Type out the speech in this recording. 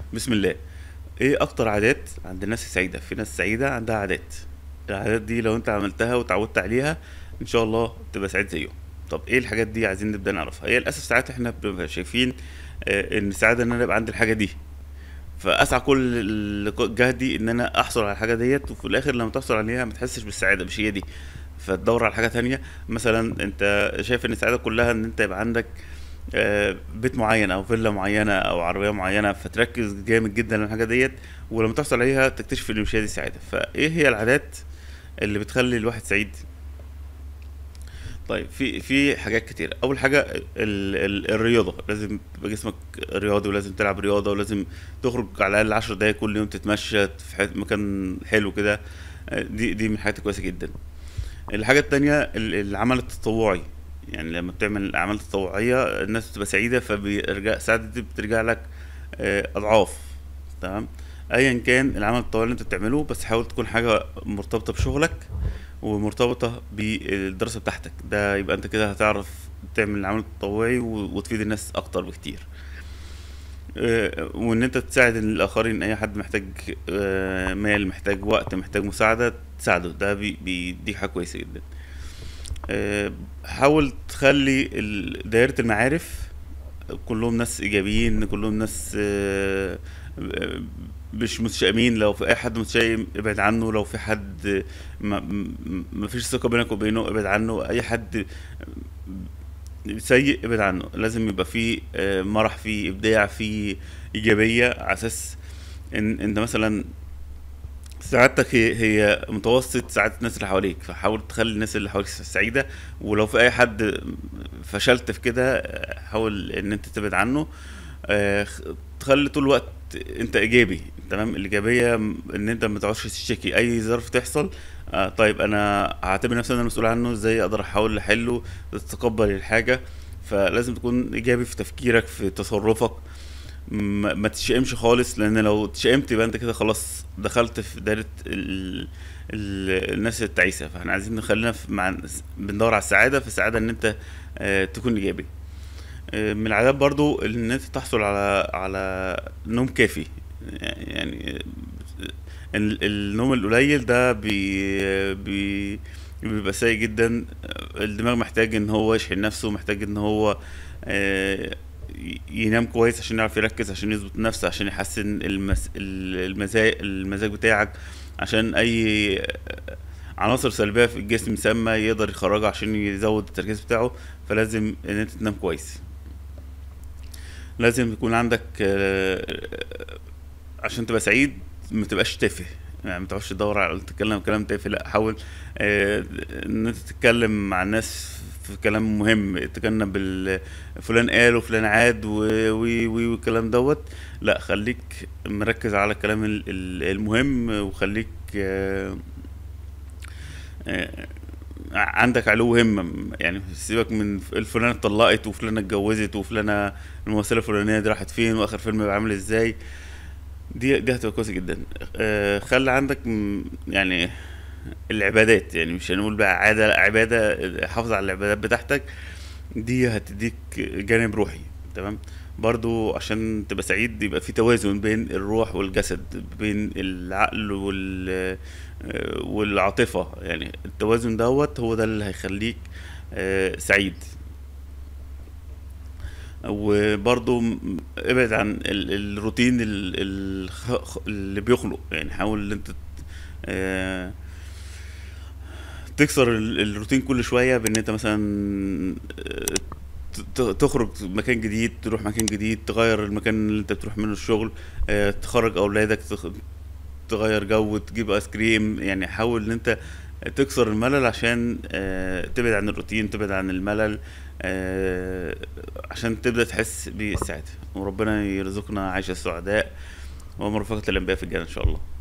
بسم الله ايه اكتر عادات عند الناس السعيدة في ناس سعيدة عندها عادات العادات دي لو انت عملتها وتعودت عليها ان شاء الله تبقى سعيد زيهم طب ايه الحاجات دي عايزين نبدأ نعرفها هي للاسف ساعات احنا بنبقى شايفين آه، ان السعادة ان انا ابقى عندي الحاجة دي فاسعى كل ال- جهدي ان انا احصل على الحاجة ديت وفي الاخر لما تحصل عليها ما تحسش بالسعادة مش هي دي فتدور على حاجة تانية مثلا انت شايف ان السعادة كلها ان انت يبقى عندك آه، بيت معين او فيلا معينه او عربيه معينه فتركز جامد جدا على الحاجه ديت ولما تحصل عليها تكتشف ان مش هي دي السعاده فايه هي العادات اللي بتخلي الواحد سعيد طيب في في حاجات كتير اول حاجه ال ال الرياضه لازم تبقى جسمك رياضي ولازم تلعب رياضه ولازم تخرج على الاقل 10 دقايق كل يوم تتمشى في حت- مكان حلو كده آه، دي دي من الحاجات الكويسه جدا الحاجة التانية ال- العمل التطوعي يعني لما بتعمل أعمال تطوعية الناس بتبقى سعيدة فبيرجع السعادة دي بترجع لك آه، أضعاف تمام أيا كان العمل التطوعي اللي أنت بتعمله بس حاول تكون حاجة مرتبطة بشغلك ومرتبطة بالدراسة بتاعتك ده يبقى أنت كده هتعرف تعمل العمل التطوعي و- وتفيد الناس أكتر بكتير آه، وان انت تساعد الاخرين اي حد محتاج آه، مال محتاج وقت محتاج مساعدة تساعده ده بي- بيديك حاجة كويسة جدا آه، حاول تخلي ال- دايرة المعارف كلهم ناس ايجابيين كلهم ناس آه، آه، مش متشائمين لو في اي حد متشائم ابعد عنه لو في حد ما, ما ما فيش ثقة بينك وبينه ابعد عنه اي حد سيء ابعد عنه لازم يبقى فيه آه، مرح فيه ابداع فيه ايجابيه على اساس ان انت مثلا سعادتك هي هي متوسط سعادة الناس اللي حواليك فحاول تخلي الناس اللي حواليك سعيدة ولو في أي حد فشلت في كده آه، حاول إن أنت تبعد عنه آه، خ- تخلي طول الوقت أنت إيجابي تمام الإيجابية م- إن أنت ما تقعدش تشتكي أي ظرف تحصل آه، طيب أنا هعتبر نفسي أنا المسؤول عنه إزاي أقدر أحاول أحله تتقبل الحاجة فلازم تكون إيجابي في تفكيرك في تصرفك ما, ما تشائمش خالص لان لو تشائمت يبقى انت كده خلاص دخلت في دايره ال... ال... الناس التعيسه فاحنا عايزين نخلينا في مع بندور على السعاده في السعاده ان انت آه، تكون ايجابي آه، من العادات برضو ان انت تحصل على على نوم كافي يعني آه، ال- النوم القليل ده بي بي بيبقى سيء جدا آه، الدماغ محتاج ان هو يشحن نفسه محتاج ان هو آه، ي- ينام كويس عشان يعرف يركز عشان يظبط نفسه عشان يحسن المس... المزاج المزاج بتاعك عشان اي عناصر سلبية في الجسم سامة يقدر يخرجها عشان يزود التركيز بتاعه فلازم ان انت تنام كويس لازم يكون عندك آه، عشان تبقى سعيد ما تبقاش تافه يعني ما تقعدش تدور على تتكلم كلام تافه لا حاول آه، ان انت تتكلم مع الناس في كلام مهم تتجنب ال- فلان قال وفلان عاد و- وي وي والكلام دوت لا خليك مركز على الكلام ال- ال- المهم وخليك آه، آه، عندك علو همة يعني سيبك من الفلانة اتطلقت وفلانة اتجوزت وفلانة الممثلة الفلانية دي راحت فين واخر فيلم بقى عامل ازاي دي دي هتبقى كويسة جدا آه، خلي عندك م- يعني العبادات يعني مش هنقول بقى عادة لا عبادة حافظ على العبادات بتاعتك دي هتديك جانب روحي تمام برضو عشان تبقى سعيد يبقى في توازن بين الروح والجسد بين العقل وال آه، والعاطفة يعني التوازن دوت هو ده اللي هيخليك آه، سعيد وبرضو م- ابعد عن ال- الروتين ال- الخ- اللي بيخلق يعني حاول ان انت ت- آه، تكسر ال- الروتين كل شوية بان انت مثلا آه، ت- ت- تخرج مكان جديد تروح مكان جديد تغير المكان اللي انت بتروح منه الشغل آه، تخرج اولادك تخ- تغير جو تجيب ايس كريم يعني حاول ان انت تكسر الملل عشان آه، تبعد عن الروتين تبعد عن الملل آه، عشان تبدأ تحس بالسعادة وربنا يرزقنا عيشة السعداء ومرافقة الأنبياء في الجنة إن شاء الله